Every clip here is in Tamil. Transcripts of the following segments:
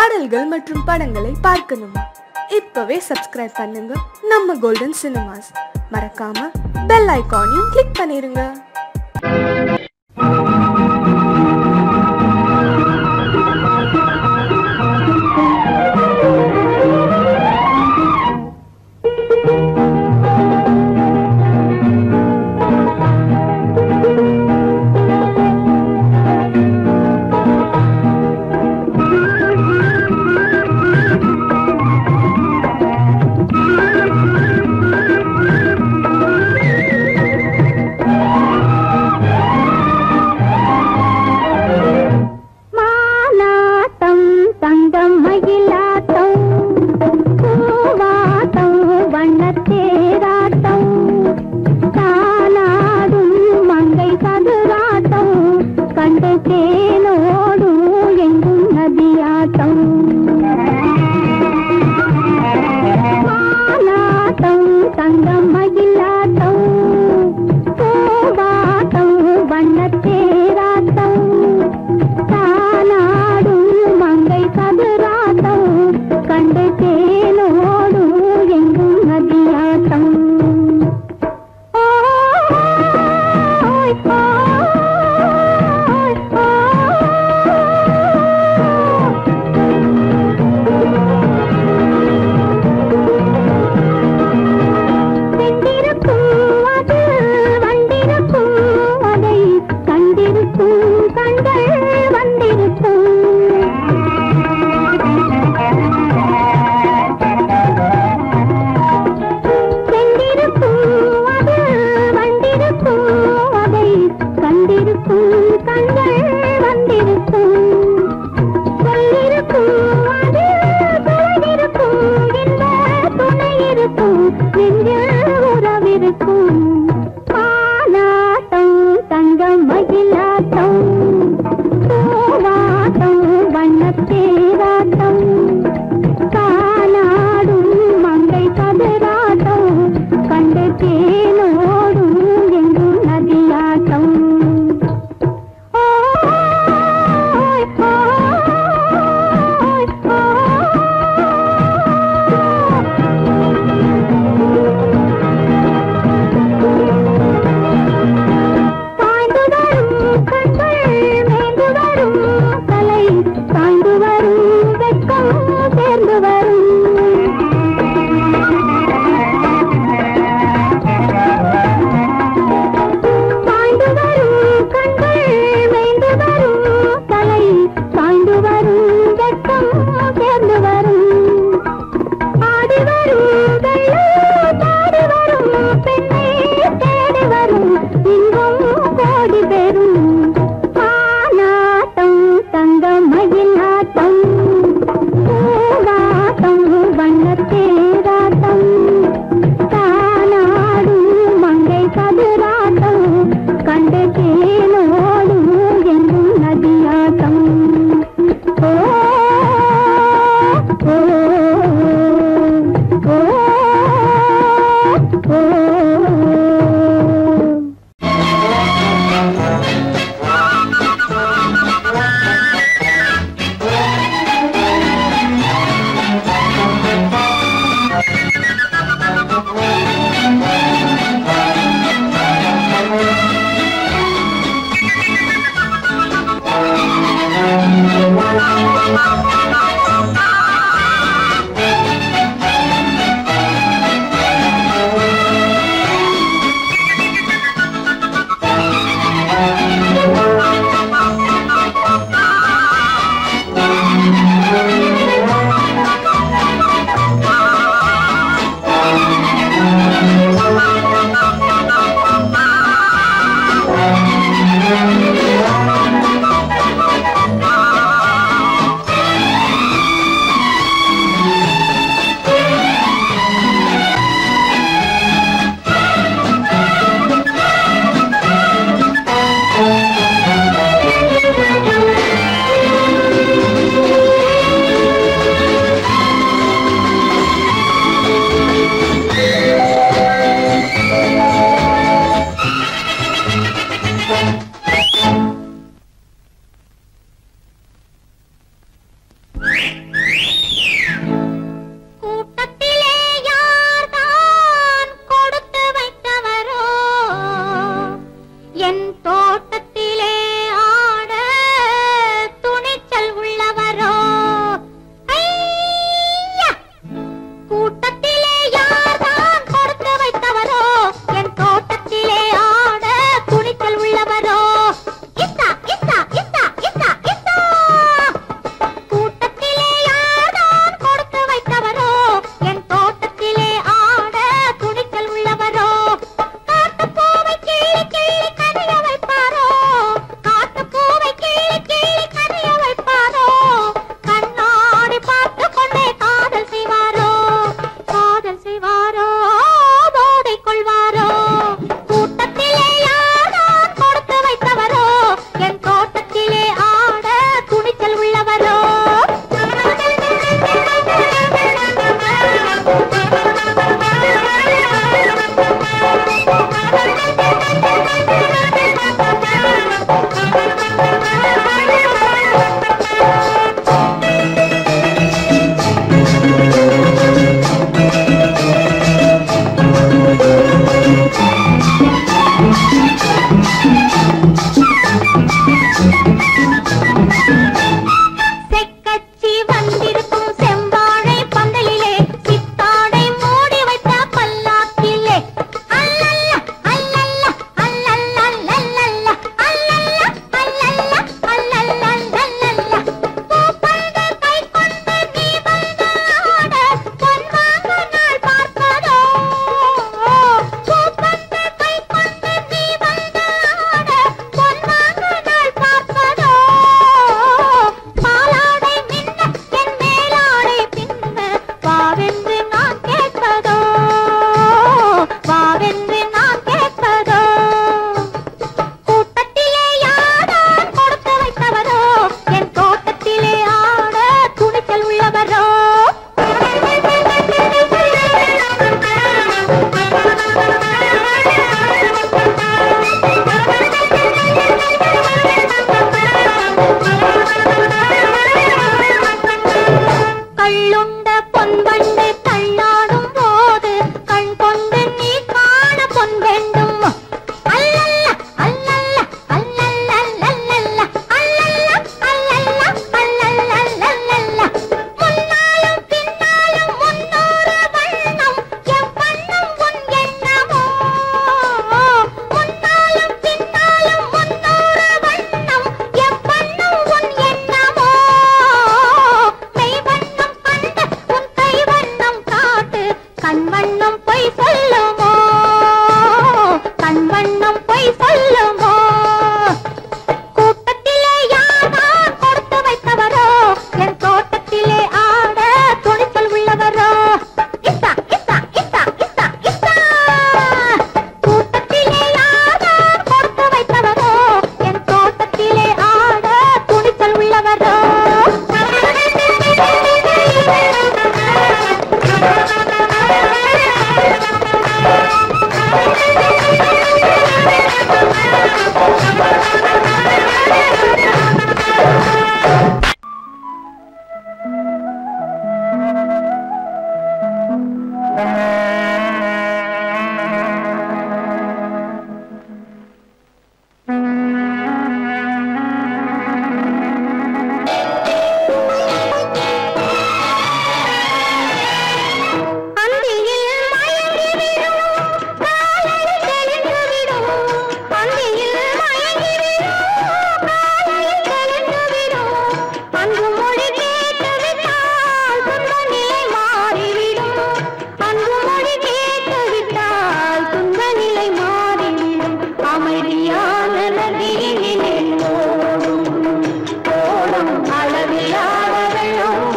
பாடல்கள் மற்றும் படங்களை பார்க்கணுமா இப்பவே சப்ஸ்கிரைப் பண்ணுங்க நம்ம கோல்டன் சினிமாஸ் மறக்காம பெல் ஐகானையும் கிளிக் பண்ணிருங்க மாலாட்டம் தங்கம் மயிலாட்டம் பூவாட்டம் வண்ணத்தேராட்டம் தானாடும் மங்கை சதுராட்டம் கண்டு தேனோடும் எங்கும் நதியாட்டம் மாலாட்டம் தங்கம் மயிலாட்டம் பூவாட்டம் வண்ணத்தேராட்டம் தானாடும் மங்கை சதுராட்டம் கண்டு தேனோடும் எங்கும் நதியாட்டம் ஓய், ஓய், ஓய்.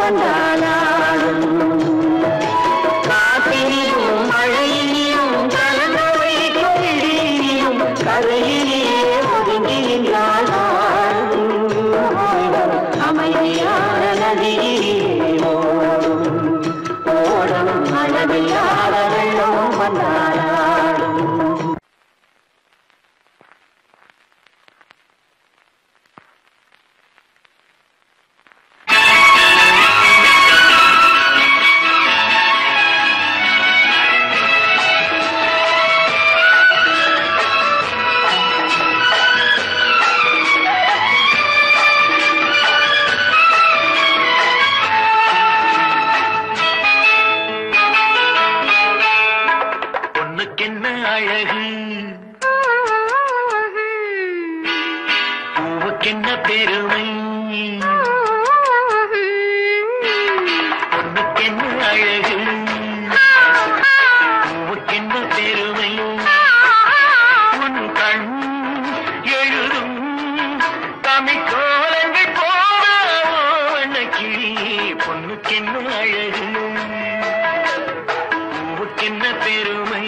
வந்தாலாடும் காற்றிலும் மழையிலும் கலந்து வைக்கும் இடியிலும் கரையிலே ஒதுங்கி நின்றால் அமைதியான நதியிலே ஓடும் ஓடும் அளவில்லாத வெள்ளம் வந்தாலாடும் பொண்ணுக்கென்ன அழகு பூவுக்கென்ன பெருமை பொண்ணுக்கென்ன அழகு பூவுக்கென்ன பெருமை உன் கண் எழுதும் தமிழ்கோலங்கள் போன கிளி பொண்ணுக்கென்ன அழகு பூவுக்கென்ன பெருமை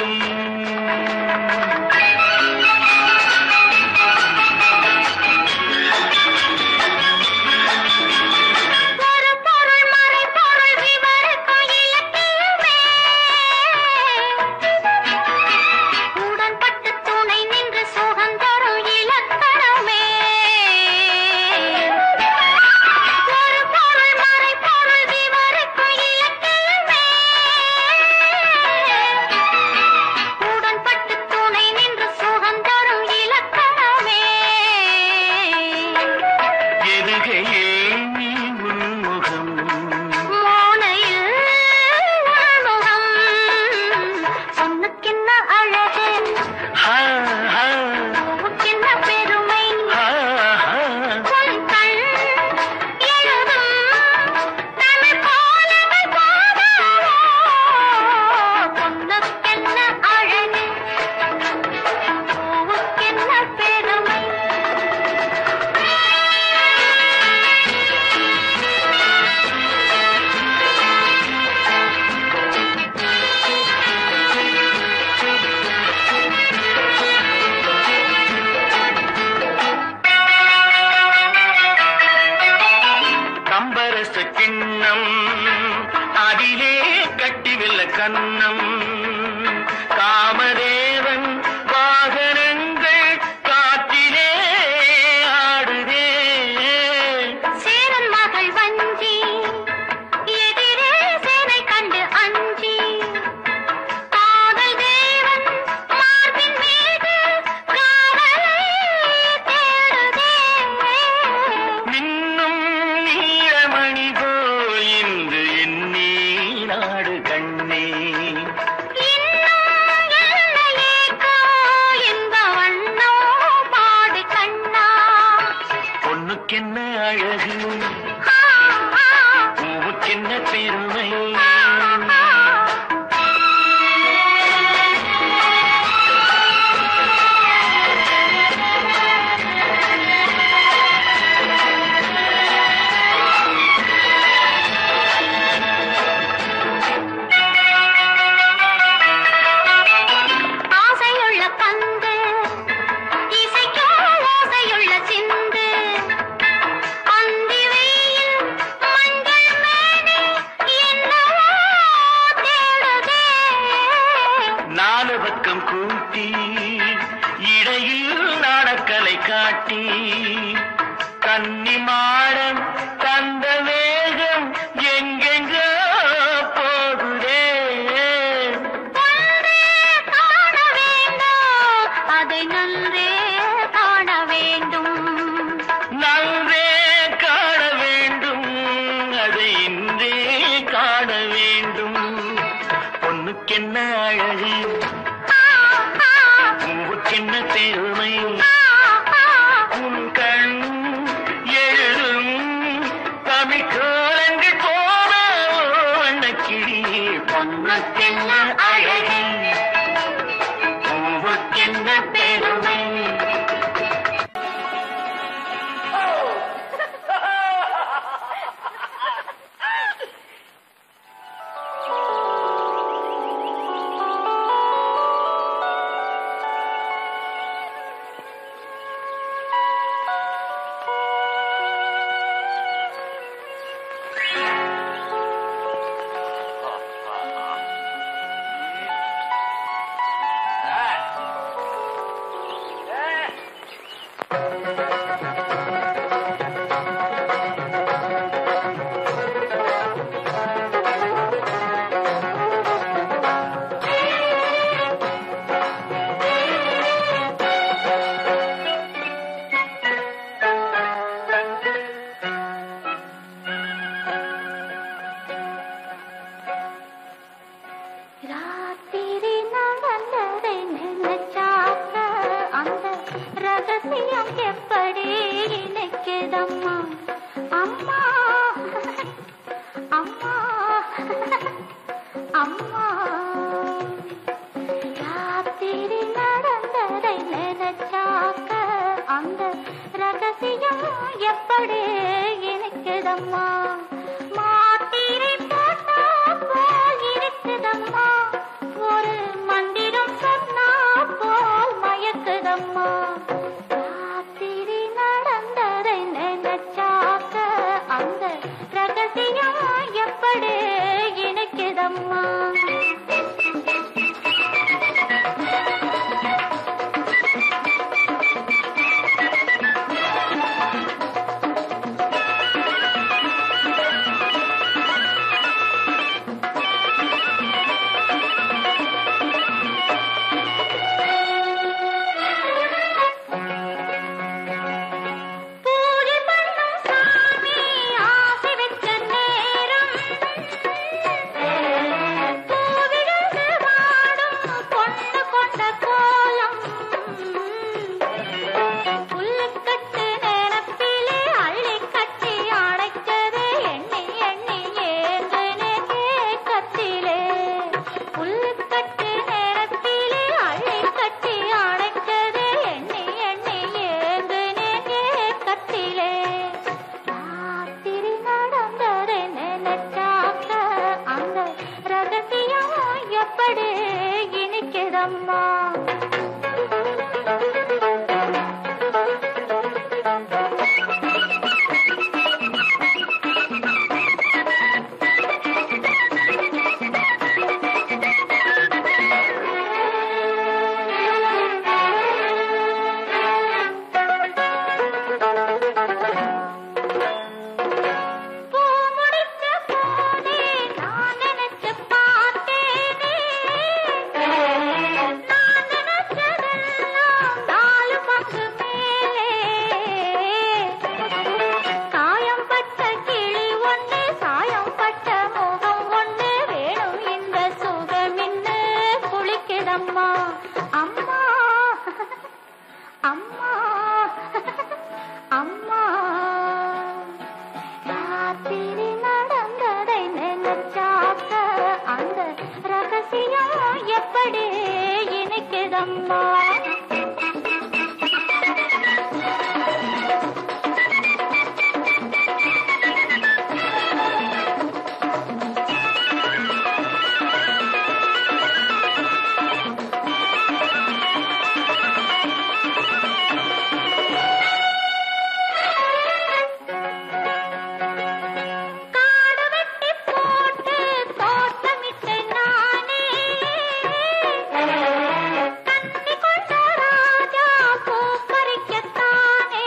ஒரு பொருள் மறை பொருள் விவரிக்கும் இலக்கியமே உடன்பட்டு துணை நின்று சுகந்தரும் இலக்கணமே ஒரு பொருள் மறை பொருள் விவரிக்கும் இலக்கியமே உடன்பட்டு துணை நின்று சுகந்தரும் இலக்கணமே எதுகையே நீ உன்முகம் மோனையில் உள்முகம் சொன்னுக்கென்ன அழகு ஹா, ஹா, பூவுக்கென்ன பெருமை ஹா, ஹா. உன் கண் எழுதும் தமிழ் கோலங்கள் போதாதோ பொன்னுக்கென்ன அழகு பூவுக்கென்ன பெருமை கம்பரச கிண்ணம் அதிலே கட்டிவில்ல கண்ணம் காமதேவன் வாகனங்கள் காற்றிலே ஆடுதே சேரன் மகள் வஞ்சி எதிரே சேனை கண்டு அஞ்சி காதல் தேவன் மார்பின் மீது காதலை தேடுதே மின்னும் நீலமணி போல் இன்று எண்ணி நாடு கண்ணே இன்னும் எல்லையேக்கோ என்ப வண்ணோ பாடு கண்ணா பொண்ணுக்கென்ன அழகு ஆ, ஆ, பூவுக்கென்ன பெருமை ஆ, ஆ. ஆசையுள்ள பந்து இசைக்கோ ஓசையுள்ள சிந்து அந்தி வெயில் மஞ்சள் மேனி என்னவோ தேடுதே நாலு பக்கம் கூட்டி இடையில் நாடக்கலை காட்டி கன்னி மாடம் தந்த வேகம் எங்கெங்கோ போகுதே ஒன்றே காண வேண்டும் அதை நன்றே காண வேண்டும் நன்றே காண வேண்டும் அதை இன்றே காண வேண்டும் பொண்ணுக்கென்ன அழகு ஆ, ஆ, பூவுக்கென்ன பெருமை ஆ, ஆ. உன் கண் எழுதும் தமிழ்கோலங்கள் போன வண்ணக்கிளி பொண்ணுக்கென்ன அழகு பூவுக்கென்ன பெருமை எப்படி இனிக்குதம்மா பூ முடிச்ச போதே நான் நினைச்சு பார்த்தேனே நான் நினைச்சதெல்லாம் நாலு பங்கு மேலே காயம் பட்ட கிளி ஒண்ணு சாயம் பட்ட முகம் ஒண்ணு வேணும் இந்த சுகம் இன்னு குளிக்குதம்மா அம்மா அம்மா அம்மா ராத்திரி நடந்ததை நினைச்சாக்க அந்த ரகசியம் எப்படி இனிக்குதம்மா காடு வெட்டி போட்டு தோட்டமிட்டேன் நானே கத்தி கொண்ட ராஜா பூ பறிக்கத்தானே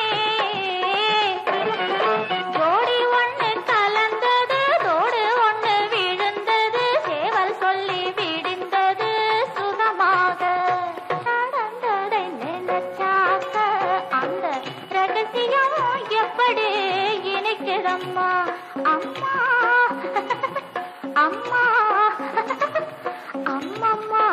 ஜோடி ஒண்ணு கலந்தது தோடு ஒண்ணு விழுந்தது சேவல் சொல்லி விடிந்தது சுகமாக நடந்ததை நினைச்சாக்க அந்த ரகசியம் எப்படி இனிக்குதம்மா அம்மா அம்மா அம்மம்மா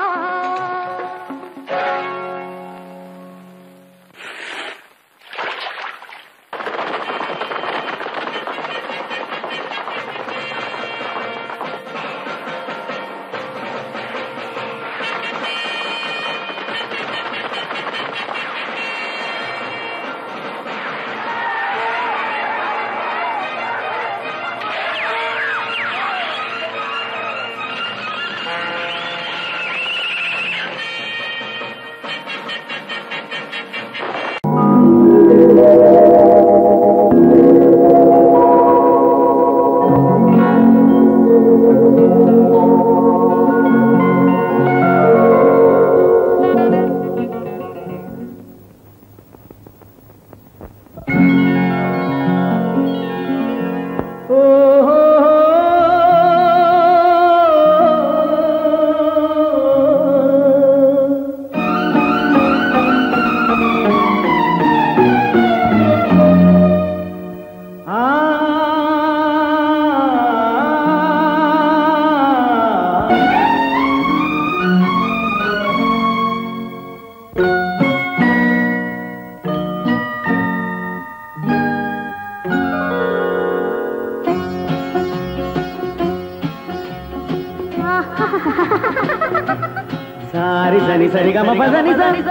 సారి సని సరి గమ పదని సని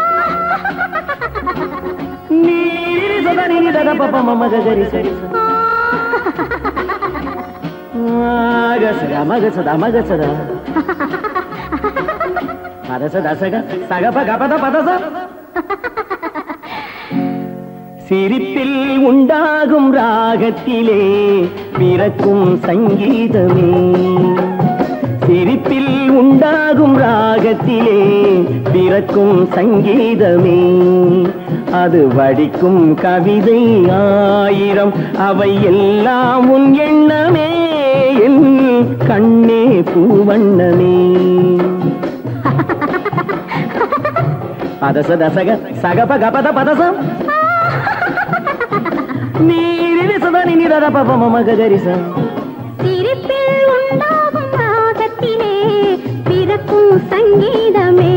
నీరి సదని ని దద పప మమ గరి సరి మగ సగ మగ సద మగ సద పద సద సగ సగ పగ పద పద స சிரிப்பில் உண்டாகும் ராகத்திலே பிறக்கும் சங்கீதமே சிரிப்பில் உண்டாகும் ராகத்திலே பிறக்கும் சங்கீதமே அது வடிக்கும் கவிதை ஆயிரம் அவை எல்லாம் உன் எண்ணமே என் கண்ணே பூவண்ணமே பதச தசக சகப கபத பதசம் நீரில் சதனி நிரத பப மம கரிசம் சிரிப்பில் உண்டாகும் ராகத்திலே பிறக்கும் சங்கீதமே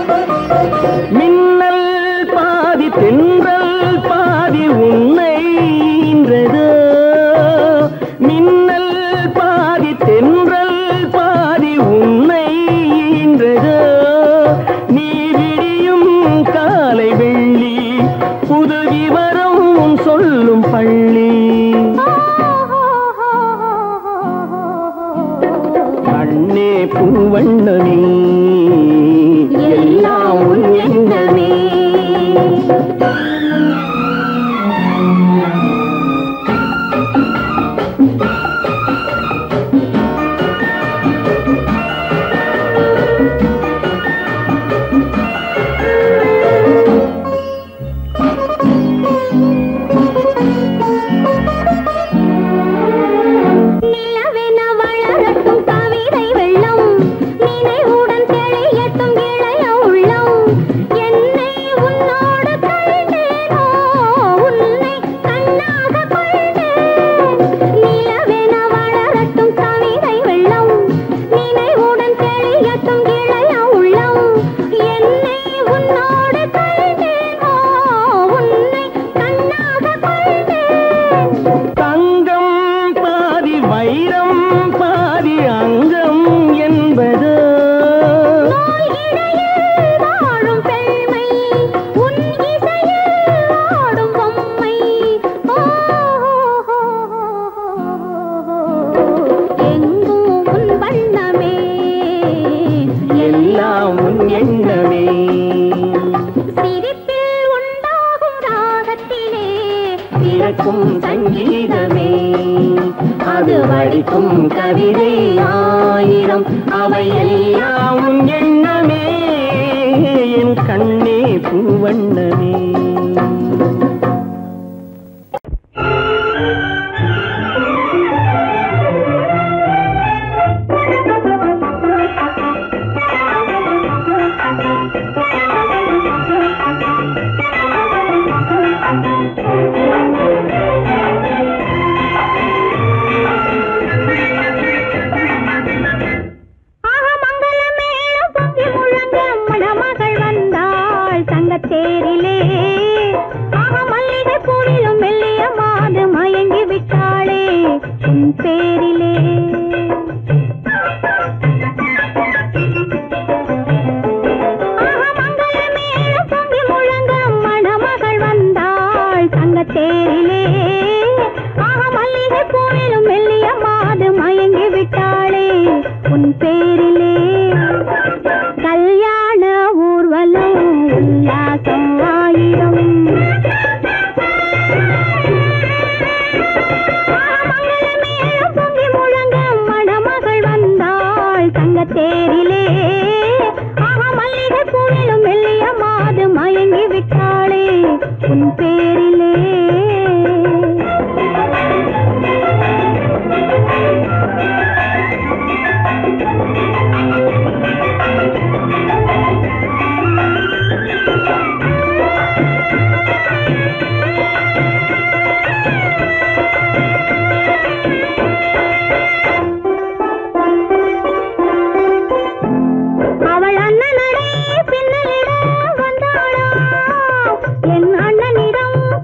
மின்னல் பாதி தென்றல் பாதி உன்னை காலை வெள்ளி புது விவரம் உன் சொல்லும் பள்ளி கண்ணே பூவண்ணமே எல்லாம் உன் எண்ணமே நிலவென வளரட்டும் கவிதை வெள்ளம் நினைவுடன் தெளியட்டும் இளைய உள்ளம் என்னை உன்னோடு கண்டேனோ உன்னை கண்ணாக கொண்டேன் நிலவென வளரட்டும் கவிதை வெள்ளம் நினைவுடன் தெளியட்டும் இளைய உள்ளம் என்னை உன்னோடு கண்டேனோ உன்னை கண்ணாக கொண்டேன் தங்கம் பாதி வைரம் பாதி அங்கம் என்பது நோய் இடையில் வாழும் பெண்மை உன் இசையில் ஆடும் பொம்மை ஓ, எங்கும் உன் வண்ணமே எல்லாம் உன் எண்ணமே சிரிப்பில் உண்டாகும் ராகத்திலே பிறக்கும் சங்கீதமே அது வடிக்கும் கவிதை ஆயிரம் அவை எல்லாம் உன் எண்ணமே என் கண்ணே பூவண்ணமே ஆக மங்கள மேளம் பொங்கி முழங்க மணமகள் வந்தாள் தங்கத்தேரிலே ஆக மல்லிகை பூவிலும் மெல்லிய மாது மயங்கி விட்டாளே உன் பேரிலே ஆக மங்கள மேளம் பொங்கி முழங்க மணமகள் வந்தாள் தங்கத்தேரிலே ஆக மல்லிகை பூவிலும் மெல்லிய மாது மயங்கி விட்டாளே உன் பேரிலே கல்யாண ஊர்வலம் உல்லாசம் ஆயிரம் மங்களமேளம் பொங்கி முழங்க மணமகள் வந்தாள் தங்கத்தேரிலே ஆக மல்லிகை பூவிலும் மெல்லிய மாது மயங்கி விட்டாளே உன் பேரிலே அவள் அண்ணனடே பின்னலிட வந்தாளா என் அண்ணனிடம்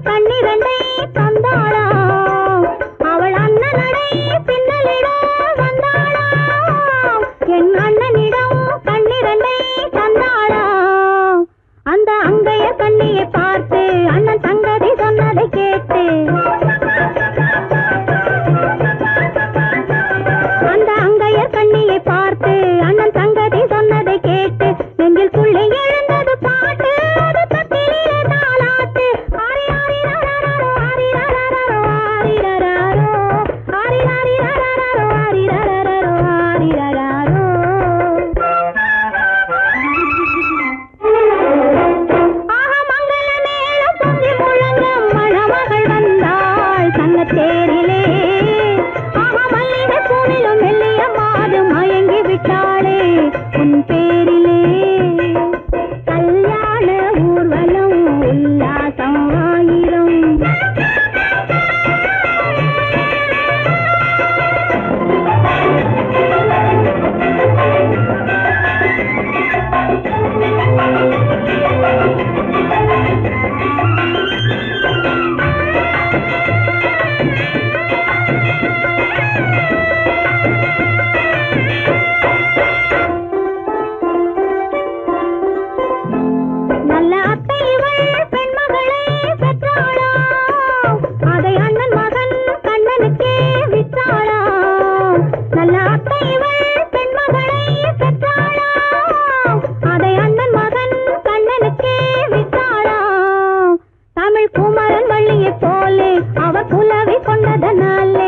அவர் புலவி கொண்டதனாலே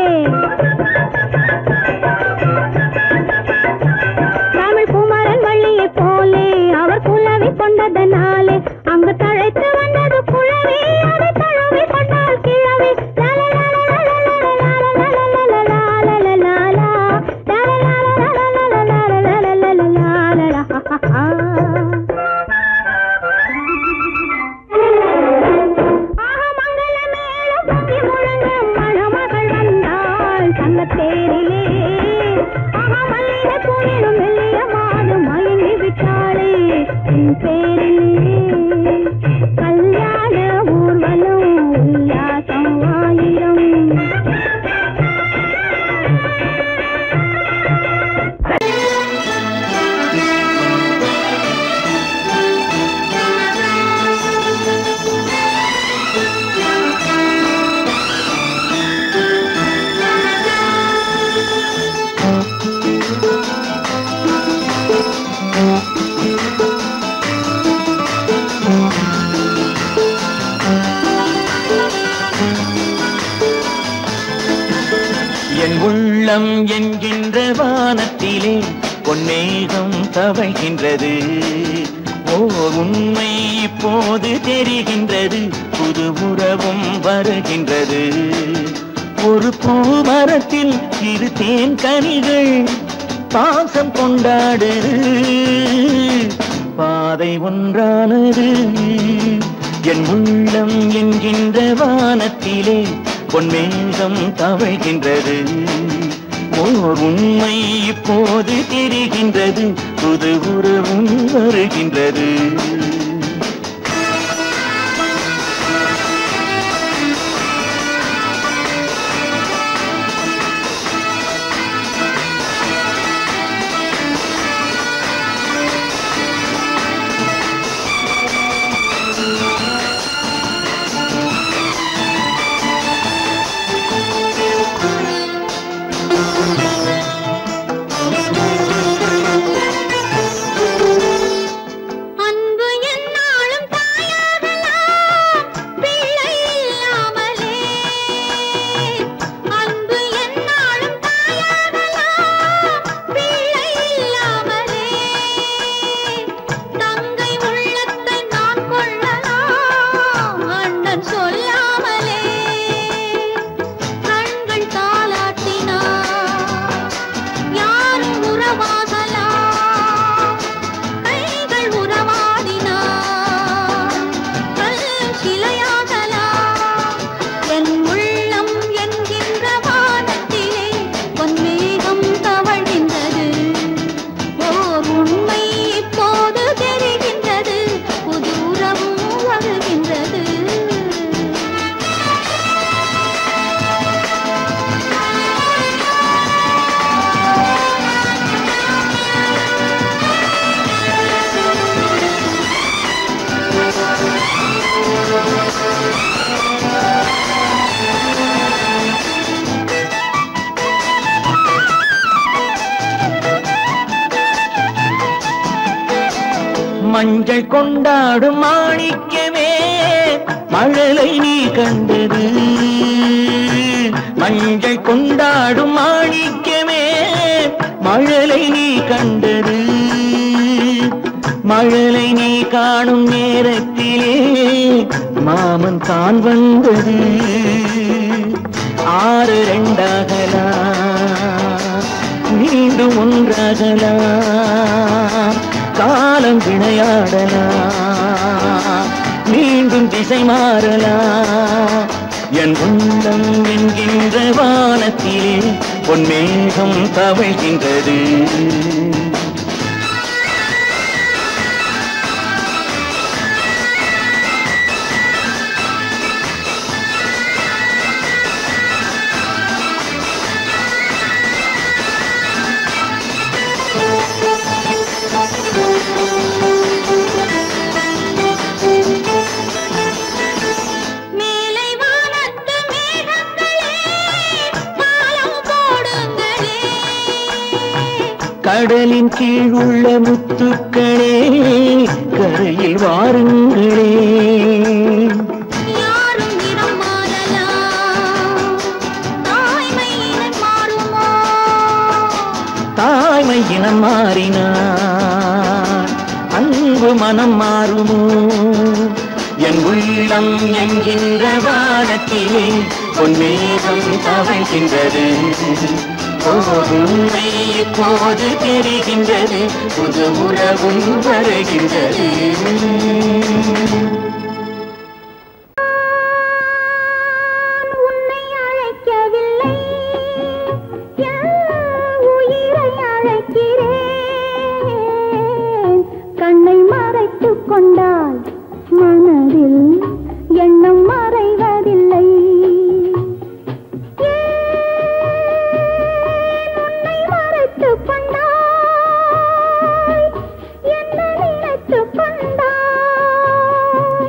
தமிழ் குமரன் வள்ளியை போலே அவர் புலவி கொண்டதனாலே அங்கு தழைத்து வந்தது குழவி அதை தழுவி கொண்டால் கிழவி தேரிலே ஆஹா மல்லிகை பூவிலும் மெல்லிய மாது மயங்கி விட்டாளே உன் பேரிலே கல்யாண ஊர்வலம் உல்லாசம் ஆயிரம் என் உள்ளம் என்கின்ற வானத்திலே பொன்னேகம் தவழ்கின்றது ஓர் உண்மை இப்போது தெரிகின்றது புது உறவும் வருகின்றது ஒரு பூமரத்தில் இரு தேன் கனிகள் பாசம் கொண்டாடு பாதை ஒன்றானது என் உள்ளம் என்கின்ற வானத்திலே பொன்மேகம் தவழ்கின்றது ஓர் உண்மை இப்போது தெரிகின்றது புது உறவும் வருகின்றது அன்பு என்னாலும் தாயாகலாம் பிள்ளை இல்லாமலே அன்பு என்னாலும் தாயாகலாம் பிள்ளை இல்லாமலே தங்கை உள்ளத்தை நான் கொள்ளலாம் அண்ணன் சொல்லாமலே கண்கள் தாளாட்டினார் யாரும் உறவாகலாம் கைகள் உறவாடினார் கல் சிலையாகலாம் என் உள்ளம் என்கின்ற வானத்திலே பொன்மேகம் தவழ்கின்றது ஓர் உண்மை இப்போது தெரிகின்றது புது உறவும் வருகின்றது மஞ்சள் கொண்டாடும் மாணிக்கமே மழலை நீ கண்டது மஞ்சள் கொண்டாடும் மாணிக்கமே மழலை நீ கண்டது மழலை நீ காணும் நேரத்திலே மாமன் தான் வந்தது ஆறு ரெண்டாகலாம் மீண்டும் ஒன்றாகலாம் காலம் விளையாடலாம் மீண்டும் திசை மாறலாம் என் உள்ளம் என்கின்ற வானத்திலே பொன்மேகம் தவழ்கின்றது மேலை வானத்து மேகங்களே பாலம் போடுங்களே கடலின் கீழ் உள்ள முத்துக்களே கரையில் வாருங்களே யாரும் நிறம் மாறலாம் மனம் மாறுமோ என் உள்ளம் என்கின்ற வானத்திலே பொன்மேகம் தவழ்கின்றது உண்மை இப்போது தெரிகின்றது புது உறவும் வருகின்றது உன்னை அழைக்கவில்லை என் உயிரை அழைக்கிறேன் கண்ணை மறைத்துக் கொண்டால் மனதில் எண்ணம் மறைவதில்லை ஏன் உன்னை மறைத்துக் கொண்டாய் என்ன நினைத்துக் கொண்டாய்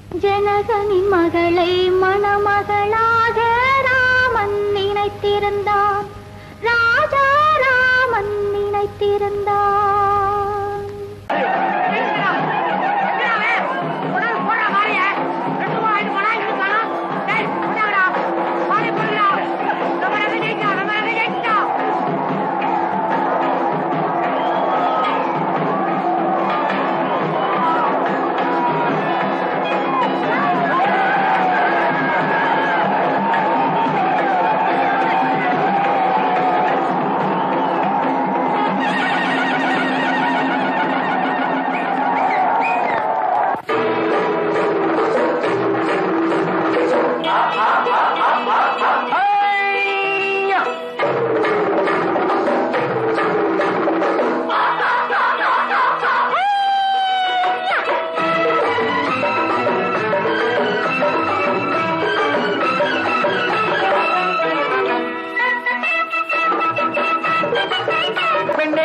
ஜனகனின் மகளை மணமகளாக ராமன் நினைத்திருந்தான் ராஜா ராமன் நினைத்திருந்தான் பெண்ணே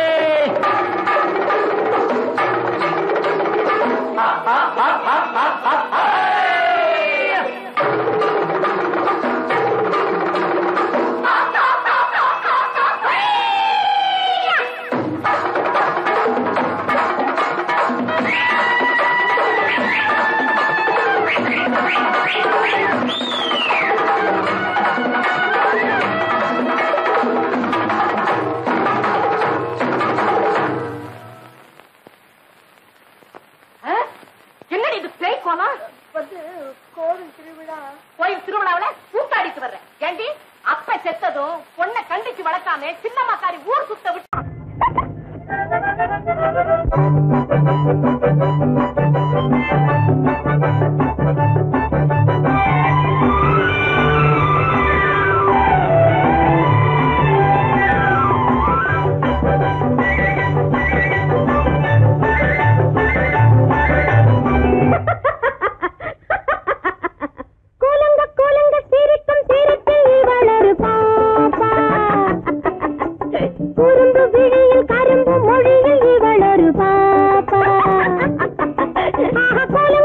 என்னடி இது பேய் கோலம் வந்து கோவில் திருவிழா கோயில் திருவிழாவுல கூத்தாடிட்டு வர்றேன் ஏண்டி அப்ப செத்ததும் பொண்ணை கண்டிச்சு வளர்க்காம சின்னம்மாக்காரி ஊர் சுத்த விட்டு கூலுங்க கூலுங்க சிரிக்கும் சிரிப்பில் இவளொரு பாப்பா குறும்பு விழியில் கரும்பு மொழியில் இவளொரு பாப்பா ஆஹா, கூலுங்க